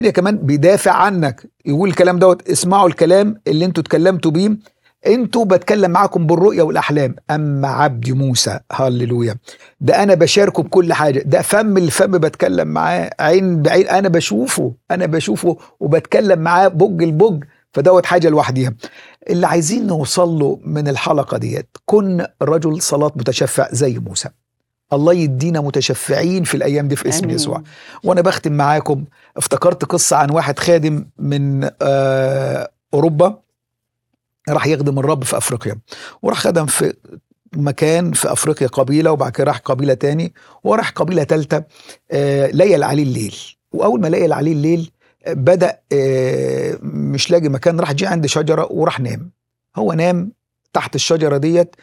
هي كمان بيدافع عنك يقول الكلام دوت اسمعوا الكلام اللي انتوا اتكلمتوا بيه انتوا بتكلم معاكم بالرؤيا والاحلام اما عبدي موسى هللويا ده انا بشاركه بكل حاجه ده فم الفم بتكلم معاه عين بعين انا بشوفه انا بشوفه وبتكلم معاه بج البج فدوت حاجه لوحديها اللي عايزين نوصل له من الحلقه ديت كن رجل صلاه متشفع زي موسى الله يدينا متشفعين في الايام دي في اسم آمين. يسوع وانا بختم معاكم افتكرت قصه عن واحد خادم من آه اوروبا راح يخدم الرب في افريقيا وراح خدم في مكان في افريقيا قبيله وبعد كده راح قبيله تاني وراح قبيله ثالثه آه ليل عليه الليل واول ما ليل عليه الليل آه، بدا آه مش لاقي مكان راح جه عند شجره وراح نام هو نام تحت الشجره ديت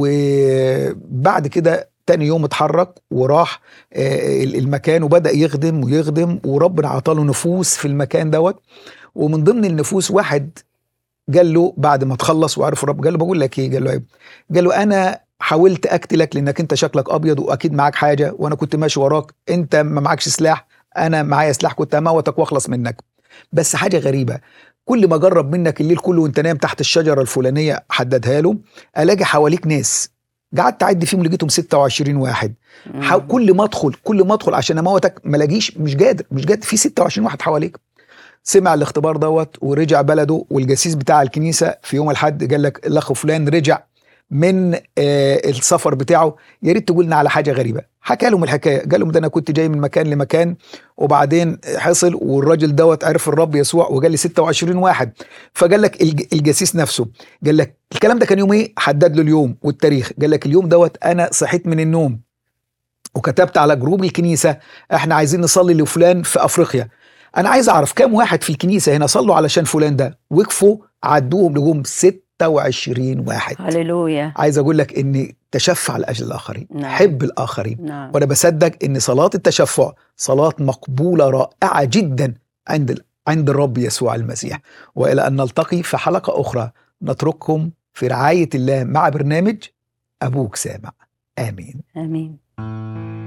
وبعد كده تاني يوم اتحرك وراح آه، المكان وبدا يخدم ويخدم وربنا عطاله نفوس في المكان دوت ومن ضمن النفوس واحد قال له بعد ما تخلص وعرف الرب قال له بقول لك ايه قال له ايه قال له انا حاولت اقتلك لانك انت شكلك ابيض واكيد معاك حاجه وانا كنت ماشي وراك انت ما معكش سلاح انا معايا سلاح كنت هموتك واخلص منك بس حاجه غريبه كل ما اجرب منك الليل كله وانت نايم تحت الشجره الفلانيه حددها له الاقي حواليك ناس قعدت اعد فيهم لقيتهم 26 واحد حا- كل ما ادخل كل ما ادخل عشان اموتك ما الاقيش مش قادر مش قادر في 26 واحد حواليك سمع الاختبار دوت ورجع بلده والجسيس بتاع الكنيسه في يوم الحد قال لك الاخ فلان رجع من آه السفر بتاعه يا ريت تقول لنا على حاجه غريبه حكى لهم الحكايه قال لهم ده انا كنت جاي من مكان لمكان وبعدين حصل والراجل دوت عرف الرب يسوع وقال لي 26 واحد فقال لك الج- الجسيس نفسه قال لك الكلام ده كان يوم ايه حدد له اليوم والتاريخ قال لك اليوم دوت انا صحيت من النوم وكتبت على جروب الكنيسه احنا عايزين نصلي لفلان في افريقيا انا عايز اعرف كام واحد في الكنيسه هنا صلوا علشان فلان ده وقفوا عدوهم لجوم 26 واحد هللويا عايز اقول لك ان تشفع لاجل الاخرين نعم. حب الاخرين نعم وانا بصدق ان صلاه التشفع صلاه مقبوله رائعه جدا عند ال- عند الرب يسوع المسيح والى ان نلتقي في حلقه اخرى نترككم في رعايه الله مع برنامج ابوك سامع امين امين